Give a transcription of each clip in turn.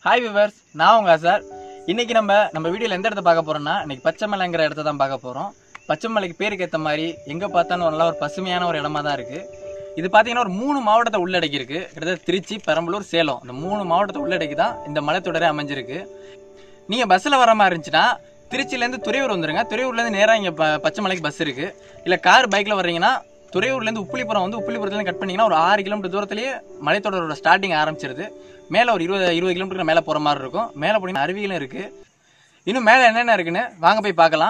hi viewers நான் உங்க sir இன்னைக்கு நம்ம நம்ம வீடியோல எந்த இடத்த பார்க்க போறோம்னா இன்னைக்கு பச்சைமலைங்கிற இடத்த தான் பார்க்க போறோம் பச்சைமலைக்கு பேருக்கு ஏற்ற மாதிரி எங்க பார்த்தாலும் நல்லா ஒரு பசுமையான ஒரு இடமா தான் இருக்கு இது பார்த்தீங்கன்னா ஒரு மூணு மாவட்டத்தை உள்ளடக்கி இருக்கு கிட்டத்தட்ட திருச்சி பெரம்பலூர் சேலம் இந்த மூணு மாவட்டத்தை உள்ளடக்கி தான் இந்த மலைத்தொடரே அமைஞ்சிருக்கு நீங்க பஸ்ல வர மாதிரி இருந்துச்சுன்னா திருச்சியிலேருந்து துறையூர் வந்துருங்க துறையூர்லேருந்து நேராக இங்கே ப பச்சைமலைக்கு பஸ் இருக்கு இல்லை கார் பைக்கில் வர்றீங்கன்னா துறையூர்லேருந்து உப்புளிப்புறம் வந்து உப்புளிப்புறத்துலேருந்து கட் பண்ணீங்கன்னா ஒரு ஆறு கிலோமீட்டர் தூரத்துலேயே மலைத்தொடரோட ஸ்டார்டிங் ஆரம்பிச்சிருது மேலே ஒரு இருபது இருபது கிலோமீட்டர் மேலே போகிற மாதிரி இருக்கும் மேலே போனீங்கன்னா அருவிகளும் இருக்குது இன்னும் மேலே என்னென்ன இருக்குன்னு வாங்க போய் பார்க்கலாம்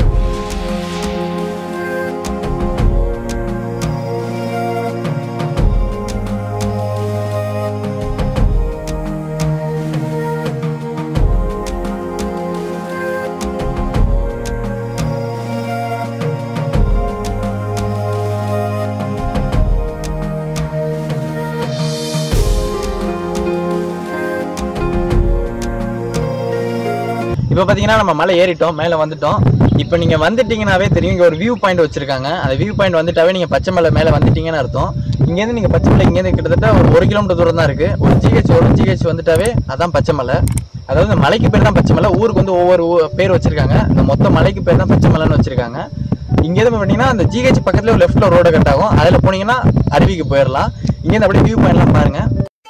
இப்போ பார்த்தீங்கன்னா நம்ம மலை ஏறிட்டோம் மேலே வந்துட்டோம் இப்போ நீங்கள் வந்துட்டீங்கன்னாவே தெரியும் இங்கே ஒரு வியூ பாயிண்ட் வச்சிருக்காங்க அந்த வியூ பாயிண்ட் வந்துட்டாவே நீங்கள் பச்சை மலை மேலே வந்துட்டீங்கன்னு அர்த்தம் இங்கேருந்து நீங்கள் பச்சை மலை இங்கேருந்து கிட்டத்தட்ட ஒரு ஒரு கிலோமீட்டர் தூரம் தான் இருக்குது ஒரு ஜிஹெச் ஒரு ஜிஹெச் வந்துட்டாவே அதான் பச்சை மலை அதாவது இந்த மலைக்கு பேர் தான் பச்சை மலை ஊருக்கு வந்து ஒவ்வொரு ஊ- பேர் வச்சிருக்காங்க இந்த மொத்த மலைக்கு பேர் தான் பச்சை மலைன்னு வச்சிருக்காங்க இங்கேருந்து பார்த்தீங்கன்னா அந்த ஜிஹெச் பக்கத்துல ஒரு லெஃப்ட்டில் ரோடு கட் ஆகும் அதில் போனீங்கன்னா அருவிக்கு போயிடலாம் இங்கேருந்து அப்படியே வியூ பாயிண்ட்லாம் பாருங்கள்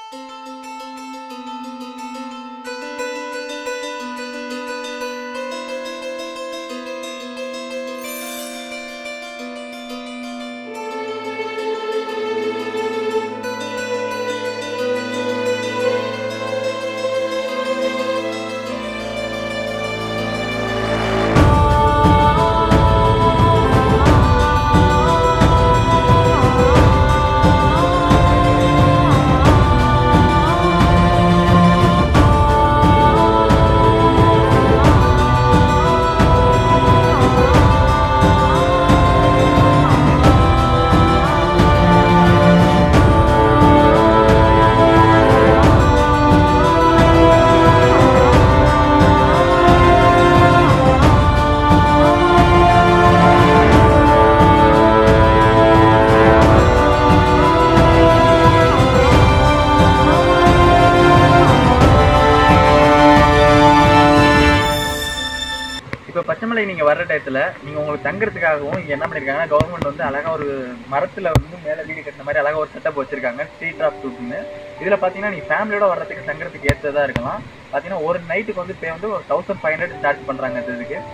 இப்போ பச்சைமலை நீங்கள் வர்ற டயத்தில் நீங்கள் உங்களுக்கு தங்குறதுக்காகவும் இங்கே என்ன பண்ணியிருக்காங்கன்னா கவர்மெண்ட் வந்து அழகாக ஒரு மரத்தில் வந்து மேலே வீடு கட்டின மாதிரி அழகாக ஒரு செட்டப் வச்சிருக்காங்க ஸ்ட்ரீட் ட்ராப் டூட்னு இதில் பார்த்தீங்கன்னா நீங்கள் ஃபேமிலியோட வர்றதுக்கு தங்குறதுக்கு ஏற்றதாக இருக்கலாம் பார்த்தீங்கன்னா ஒரு நைட்டுக்கு வந்து பே வந்து ஒரு தௌசண்ட் ஃபைவ் ஹண்ட்ரட் சார்ஜ் பண்ணுறாங்க இந்த இதுக்கு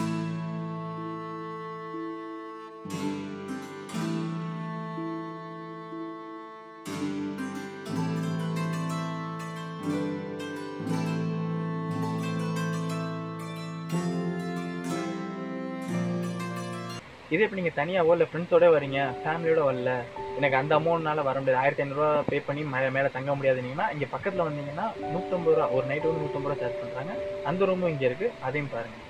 இதே இப்போ நீங்கள் தனியாவோ இல்லை ஃப்ரெண்ட்ஸோட வரீங்க ஃபேமிலியோட வரல எனக்கு அந்த அமௌண்ட்னால வர முடியாது ஆயிரத்தி ஐநூறுரூவா பே பண்ணி மேலே மேலே தங்க முடியாதுனீங்கன்னா இங்கே பக்கத்தில் வந்தீங்கன்னா நூற்றம்பது ரூபா ஒரு நைட்டு வந்து நூற்றம்பது ரூபா சார்ஜ் பண்ணுறாங்க அந்த ரூமும் இங்கே இருக்குது அதையும் பாருங்கள்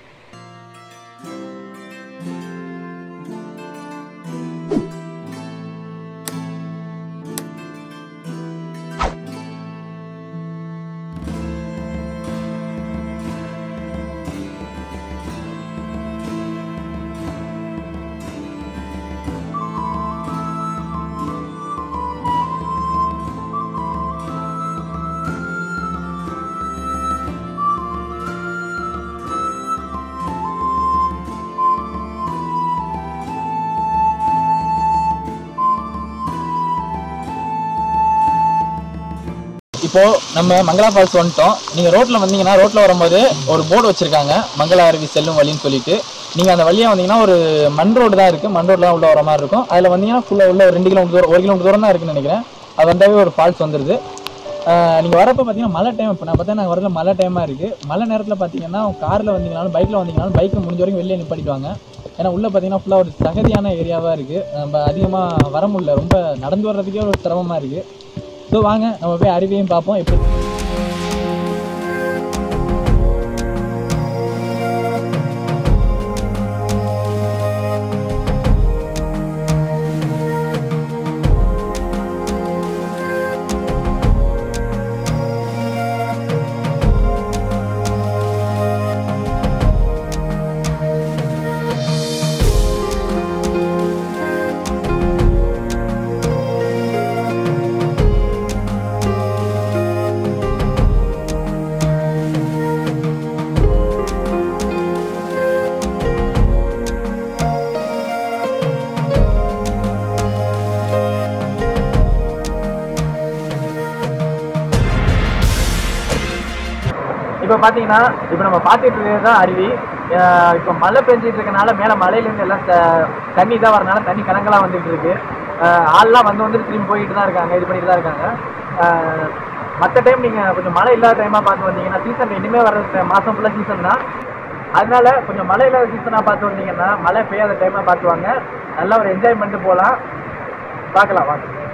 இப்போ நம்ம மங்களா ஃபால்ஸ் வந்துட்டோம் நீங்க ரோட்ல வந்தீங்கன்னா ரோட்ல வரும்போது ஒரு போர்டு வச்சிருக்காங்க மங்களா அருவி செல்லும் வழின்னு சொல்லிட்டு நீங்க அந்த வழியா வந்தீங்கன்னா ஒரு மண் ரோடு தான் இருக்கு மண் ரோட்ல உள்ள வர மாதிரி இருக்கும் அதுல வந்தீங்கன்னா ஃபுல்லா உள்ள ஒரு ரெண்டு கிலோமீட்டர் தூரம் ஒரு கிலோமீட்டர் தூரம் தான் இருக்குன்னு நினைக்கிறேன் அது வந்தாவே ஒரு ஃபால்ஸ் வந்துருது ஆஹ் நீங்க வரப்ப பாத்தீங்கன்னா மழை டைம் இப்போ நான் பார்த்தா நாங்கள் வரல மழை டைமா இருக்கு மழை நேரத்துல பாத்தீங்கன்னா கார்ல வந்தீங்கனாலும் பைக்ல வந்தீங்கனாலும் பைக் முடிஞ்ச வரைக்கும் வெளியே நிப்பாட்டிடுவாங்க ஏன்னா உள்ள பாத்தீங்கன்னா ஃபுல்லா ஒரு சகதியான ஏரியாவா இருக்கு நம்ம அதிகமா வர முடியல ரொம்ப நடந்து வர்றதுக்கே ஒரு சிரமமா இருக்கு ஸோ வாங்க நம்ம போய் அருவியும் பார்ப்போம் எப்படி இப்போ பார்த்தீங்கன்னா இப்போ நம்ம பார்த்துட்டு இருக்கிறது தான் அருவி அஹ் இப்போ மழை பெஞ்சிட்டு இருக்கனால மேலே மலையிலேருந்து எல்லாம் த- தண்ணி தான் வரனால தண்ணி கணக்கெல்லாம் வந்துட்டு இருக்கு அஹ் ஆள்லாம் வந்து வந்து திரும்பி போயிட்டு தான் இருக்காங்க இது பண்ணிட்டு தான் இருக்காங்க மற்ற டைம் நீங்கள் கொஞ்சம் மழை இல்லாத டைமாக பார்த்து வந்தீங்கன்னா சீசன் இனிமேல் வர மாதம் ஃபுல்லாக சீசன் தான் அதனால கொஞ்சம் மழை இல்லாத சீசனாக பார்த்து வந்தீங்கன்னா மழை பெய்யாத டைமாக பார்த்து வாங்க நல்லா ஒரு என்ஜாய் பண்ணிட்டு போகலாம் பார்க்கலாம் வாங்க